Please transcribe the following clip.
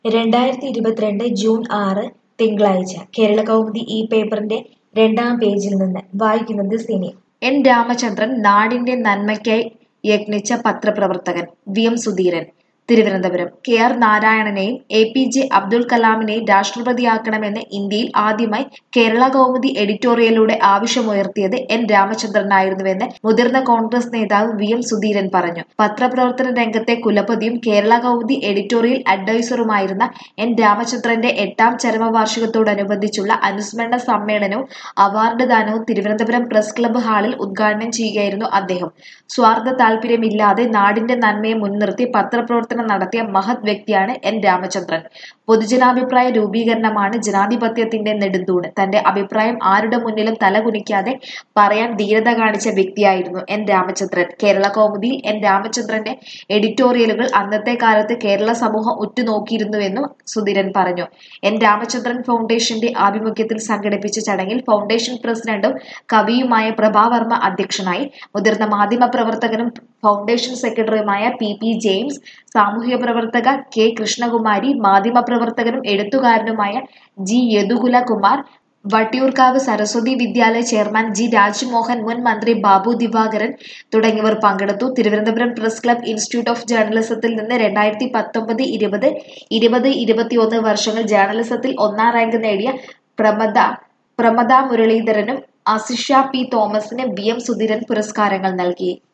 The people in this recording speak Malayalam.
രണ്ടായിരത്തി ഇരുപത്തിരണ്ട് ജൂൺ ആറ് തിങ്കളാഴ്ച കേരളകൗമുദി ഈ പേപ്പറിന്റെ രണ്ടാം പേജിൽ നിന്ന് വായിക്കുന്നത് സിനി എൻ രാമചന്ദ്രൻ നാടിന്റെ നന്മയ്ക്കായി യത്നിച്ച പത്രപ്രവർത്തകൻ V M Sudheeran Thiruvananthapuram K R നാരായണനെയും എ പി ജെ അബ്ദുൽ കലാമിനെയും രാഷ്ട്രപതിയാക്കണമെന്ന് ഇന്ത്യയിൽ ആദ്യമായി കേരള കൗമുദി എഡിറ്റോറിയലിലൂടെ ആവശ്യമുയർത്തിയത് എൻ രാമചന്ദ്രനായിരുന്നുവെന്ന് മുതിർന്ന കോൺഗ്രസ് നേതാവ് വി എം സുധീരൻ പറഞ്ഞു പത്രപ്രവർത്തന രംഗത്തെ കുലപതിയും കേരള കൗമുദി എഡിറ്റോറിയൽ അഡ്വൈസറുമായിരുന്ന എൻ രാമചന്ദ്രന്റെ എട്ടാം ചരമവാർഷികത്തോടനുബന്ധിച്ചുള്ള അനുസ്മരണ സമ്മേളനവും അവാർഡ് ദാനവും തിരുവനന്തപുരം പ്രസ് ക്ലബ്ബ് ഹാളിൽ ഉദ്ഘാടനം ചെയ്യുകയായിരുന്നു അദ്ദേഹം സ്വാർത്ഥ താല്പര്യമില്ലാതെ നാടിന്റെ നന്മയെ മുൻനിർത്തി പത്രപ്രവർത്തനം നടത്തിയ മഹത് വ്യക്തിയാണ് എൻ രാമചന്ദ്രൻ പൊതുജനാഭിപ്രായ രൂപീകരണമാണ് ജനാധിപത്യത്തിന്റെ നെടുന്തൂണ് തന്റെ അഭിപ്രായം ആരുടെ മുന്നിലും തലകുനിക്കാതെ പറയാൻ ധീരത കാണിച്ച വ്യക്തിയായിരുന്നു എൻ രാമചന്ദ്രൻ കേരള കൗമുദിയിൽ എൻ രാമചന്ദ്രന്റെ എഡിറ്റോറിയലുകൾ അന്നത്തെ കാലത്ത് കേരള സമൂഹം ഉറ്റുനോക്കിയിരുന്നുവെന്നും സുധീരൻ പറഞ്ഞു എൻ രാമചന്ദ്രൻ ഫൗണ്ടേഷന്റെ ആഭിമുഖ്യത്തിൽ സംഘടിപ്പിച്ച ചടങ്ങിൽ ഫൗണ്ടേഷൻ പ്രസിഡന്റും കവിയുമായ പ്രഭാവർമ്മ അധ്യക്ഷനായി മുതിർന്ന മാധ്യമ പ്രവർത്തകനും ഫൗണ്ടേഷൻ സെക്രട്ടറിയുമായ പി പി ജെയിംസ് സാമൂഹ്യ പ്രവർത്തക കെ കൃഷ്ണകുമാരി മാധ്യമ പ്രവർത്തകനും എഴുത്തുകാരനുമായ G Yadukula Kumar Vattiyoorkavu Saraswathi Vidyalaya chairman G Rajmohan മുൻ മന്ത്രി ബാബു ദിവാകരൻ തുടങ്ങിയവർ പങ്കെടുത്തു Thiruvananthapuram press club institute of ജേർണലിസത്തിൽ നിന്ന് രണ്ടായിരത്തി പത്തൊമ്പത് ഇരുപത് ഇരുപത് ഇരുപത്തിയൊന്ന് വർഷങ്ങൾ ജേർണലിസത്തിൽ ഒന്നാം റാങ്ക് നേടിയ പ്രമദ പ്രമദ മുരളീധരനും അസിഷ പി തോമസിന് വി എം സുധീരൻ പുരസ്കാരങ്ങൾ നൽകി